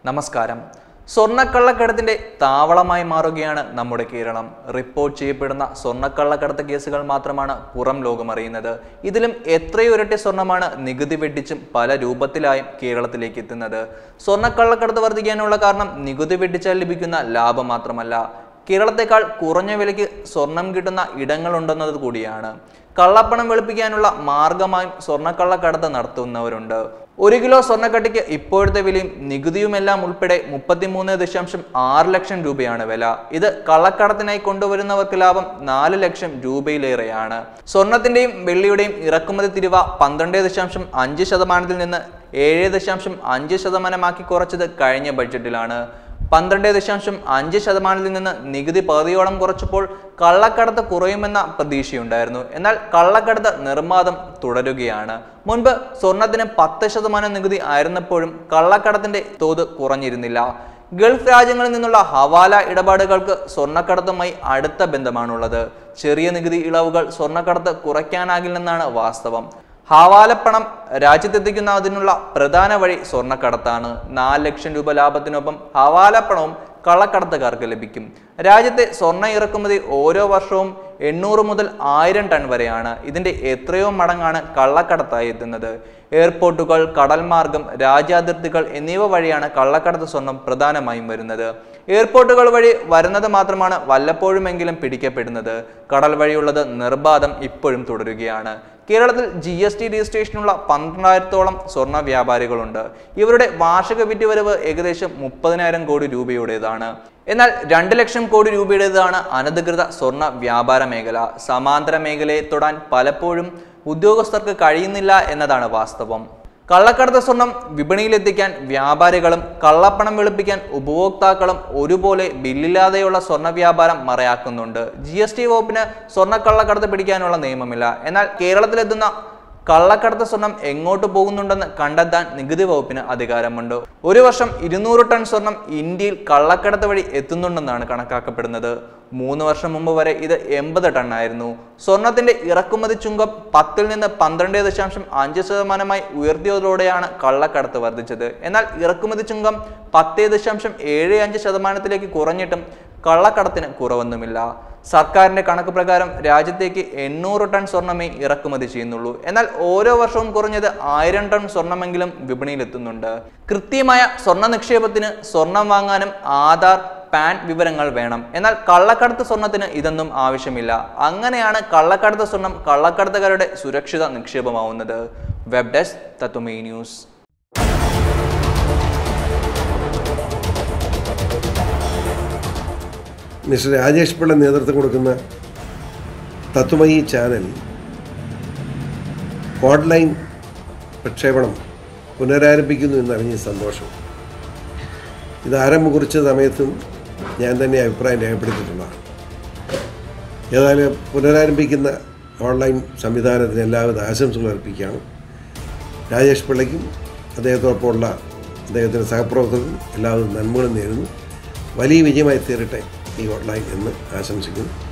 നമസ്കാരം സ്വർണ്ണക്കള്ളക്കടത്തിന്റെ താവളമായി മാറുകയാണ് നമ്മുടെ കേരളം റിപ്പോർട്ട് ചെയ്യപ്പെടുന്ന സ്വർണ്ണക്കള്ളക്കടത്ത് കേസുകൾ മാത്രമാണ് പുറം ലോകം അറിയുന്നത് ഇതിലും എത്രയോ ഇരട്ടി സ്വർണ്ണമാണ് നികുതി വെട്ടിച്ചും പല രൂപത്തിലായും കേരളത്തിലേക്ക് എത്തുന്നത് സ്വർണ്ണക്കള്ളക്കടത്ത് വർദ്ധിക്കാനുള്ള കാരണം നികുതി വെട്ടിച്ചാൽ ലഭിക്കുന്ന ലാഭം മാത്രമല്ല കേരളത്തെക്കാൾ കുറഞ്ഞ വിലയ്ക്ക് സ്വർണം കിട്ടുന്ന ഇടങ്ങളുണ്ടെന്നത് കൂടിയാണ് കള്ളപ്പണം വെളുപ്പിക്കാനുള്ള മാർഗമായും സ്വർണ്ണക്കള്ളക്കടത്ത് നടത്തുന്നവരുണ്ട് ഒരു കിലോ സ്വർണ്ണക്കട്ടിക്ക് ഇപ്പോഴത്തെ വിലയും നികുതിയുമെല്ലാം ഉൾപ്പെടെ മുപ്പത്തിമൂന്ന് ദശാംശം ആറ് ലക്ഷം രൂപയാണ് വില ഇത് കള്ളക്കടത്തിനായി കൊണ്ടുവരുന്നവർക്ക് ലാഭം നാല് ലക്ഷം രൂപയിലേറെയാണ് സ്വർണത്തിന്റെയും വെള്ളിയുടെയും ഇറക്കുമതി തിരിവ പന്ത്രണ്ട് ദശാംശം അഞ്ച് ശതമാനത്തിൽ നിന്ന് ഏഴ് ദശാംശം അഞ്ച് ശതമാനമാക്കി കുറച്ചത് കഴിഞ്ഞ ബഡ്ജറ്റിലാണ് പന്ത്രണ്ട് ദശാംശം അഞ്ച് ശതമാനത്തിൽ നിന്ന് നികുതി പകുതിയോളം കുറച്ചപ്പോൾ കള്ളക്കടത്ത് കുറയുമെന്ന പ്രതീക്ഷയുണ്ടായിരുന്നു എന്നാൽ കള്ളക്കടത്ത് നിർമ്മാതം തുടരുകയാണ് മുൻപ് സ്വർണത്തിന് പത്ത് ശതമാനം നികുതി ആയിരുന്നപ്പോഴും കള്ളക്കടത്തിന്റെ തോത് കുറഞ്ഞിരുന്നില്ല ഗൾഫ് രാജ്യങ്ങളിൽ നിന്നുള്ള ഹവാല ഇടപാടുകൾക്ക് സ്വർണ്ണക്കടത്തുമായി അടുത്ത ബന്ധമാണുള്ളത് ചെറിയ നികുതി ഇളവുകൾ സ്വർണ്ണക്കടത്ത് കുറയ്ക്കാനാകില്ലെന്നാണ് വാസ്തവം ഹവാലപ്പണം രാജ്യത്തെത്തിക്കുന്നതിനുള്ള പ്രധാന വഴി സ്വർണ്ണക്കടത്താണ് നാല് ലക്ഷം രൂപ ലാഭത്തിനൊപ്പം ഹവാലപ്പണവും കള്ളക്കടത്തുകാർക്ക് ലഭിക്കും രാജ്യത്തെ സ്വർണ്ണ ഇറക്കുമതി ഓരോ വർഷവും എണ്ണൂറ് മുതൽ ആയിരം ടൺ വരെയാണ് ഇതിന്റെ എത്രയോ മടങ്ങാണ് കള്ളക്കടത്തായി എത്തുന്നത് എയർപോർട്ടുകൾ കടൽ മാർഗം രാജ്യാതിർത്തികൾ എന്നിവ വഴിയാണ് കള്ളക്കടത്ത് സ്വർണം പ്രധാനമായും വരുന്നത് എയർപോർട്ടുകൾ വഴി വരുന്നത് മാത്രമാണ് വല്ലപ്പോഴുമെങ്കിലും പിടിക്കപ്പെടുന്നത് കടൽ വഴിയുള്ളത് നിർബാധം ഇപ്പോഴും തുടരുകയാണ് കേരളത്തിൽ ജി എസ് ടി രജിസ്ട്രേഷനുള്ള പന്ത്രണ്ടായിരത്തോളം സ്വർണ്ണ വ്യാപാരികളുണ്ട് ഇവരുടെ വാർഷിക വിറ്റുവരവ് ഏകദേശം മുപ്പതിനായിരം കോടി രൂപയുടേതാണ് എന്നാൽ രണ്ട് ലക്ഷം കോടി രൂപയുടേതാണ് അനധികൃത സ്വർണ്ണ വ്യാപാര മേഖല സമാന്തര മേഖലയെ തൊടാൻ പലപ്പോഴും ഉദ്യോഗസ്ഥർക്ക് കഴിയുന്നില്ല എന്നതാണ് വാസ്തവം കള്ളക്കടത്ത് സ്വർണം വിപണിയിലെത്തിക്കാൻ വ്യാപാരികളും കള്ളപ്പണം വെളുപ്പിക്കാൻ ഉപഭോക്താക്കളും ഒരുപോലെ ബില്ലില്ലാതെയുള്ള സ്വർണ്ണ വ്യാപാരം മറയാക്കുന്നുണ്ട് ജി എസ് ടി വകുപ്പിന് സ്വർണ്ണക്കള്ളക്കടത്ത് പിടിക്കാനുള്ള നിയമമില്ല എന്നാൽ കേരളത്തിലെത്തുന്ന കള്ളക്കടത്ത് സ്വർണം എങ്ങോട്ട് പോകുന്നുണ്ടെന്ന് കണ്ടെത്താൻ നികുതി വകുപ്പിന് അധികാരമുണ്ട് ഒരു വർഷം ഇരുന്നൂറ് ടൺ സ്വർണം ഇന്ത്യയിൽ കള്ളക്കടത്ത് വഴി എത്തുന്നുണ്ടെന്നാണ് കണക്കാക്കപ്പെടുന്നത് മൂന്ന് വർഷം മുമ്പ് വരെ ഇത് എൺപത് ടൺ ആയിരുന്നു സ്വർണത്തിന്റെ ഇറക്കുമതി ചുങ്കം പത്തിൽ നിന്ന് പന്ത്രണ്ട് ദശാംശം അഞ്ച് ശതമാനമായി ഉയർത്തിയതോടെയാണ് കള്ളക്കടത്ത് വർദ്ധിച്ചത് എന്നാൽ ഇറക്കുമതി ചുങ്കം പത്ത് ദശാംശം ഏഴ് അഞ്ച് ശതമാനത്തിലേക്ക് കുറഞ്ഞിട്ടും കള്ളക്കടത്തിന് കുറവൊന്നുമില്ല സർക്കാരിന്റെ കണക്ക് പ്രകാരം രാജ്യത്തേക്ക് എണ്ണൂറ് ടൺ സ്വർണ്ണമേ ഇറക്കുമതി ചെയ്യുന്നുള്ളൂ എന്നാൽ ഓരോ വർഷവും കുറഞ്ഞത് ആയിരം ടൺ സ്വർണ്ണമെങ്കിലും വിപണിയിലെത്തുന്നുണ്ട് കൃത്യമായ സ്വർണ്ണ നിക്ഷേപത്തിന് സ്വർണം വാങ്ങാനും ആധാർ പാൻ വിവരങ്ങൾ വേണം എന്നാൽ കള്ളക്കടത്ത് സ്വർണത്തിന് ഇതൊന്നും ആവശ്യമില്ല അങ്ങനെയാണ് കള്ളക്കടത്ത് സ്വർണം കള്ളക്കടത്തുകാരുടെ സുരക്ഷിത നിക്ഷേപമാവുന്നത് വെബ് ഡെസ്ക് തത്വമേ ന്യൂസ് മിസ്റ്റർ രാജേഷ് പിള്ള നേതൃത്വം കൊടുക്കുന്ന തത്വമയി ചാനൽ ഓൺലൈൻ പ്രക്ഷേപണം പുനരാരംഭിക്കുന്നു എന്നറിഞ്ഞ സന്തോഷം ഇത് ആരംഭം കുറിച്ച സമയത്തും ഞാൻ തന്നെ അഭിപ്രായം രേഖപ്പെടുത്തിയിട്ടുള്ളതാണ് ഏതായാലും പുനരാരംഭിക്കുന്ന ഓൺലൈൻ സംവിധാനത്തിന് എല്ലാവിധ ആശംസകൾ അർപ്പിക്കുകയാണ് രാജേഷ് പിള്ളയ്ക്കും അദ്ദേഹത്തോടൊപ്പമുള്ള അദ്ദേഹത്തിൻ്റെ സഹപ്രവർത്തകർക്കും എല്ലാവിധ നന്മകളും നേരുന്നു വലിയ വിജയമായി തീരട്ടെ ഈ ഓൺലൈൻ എന്ന് ആശംസിക്കുന്നു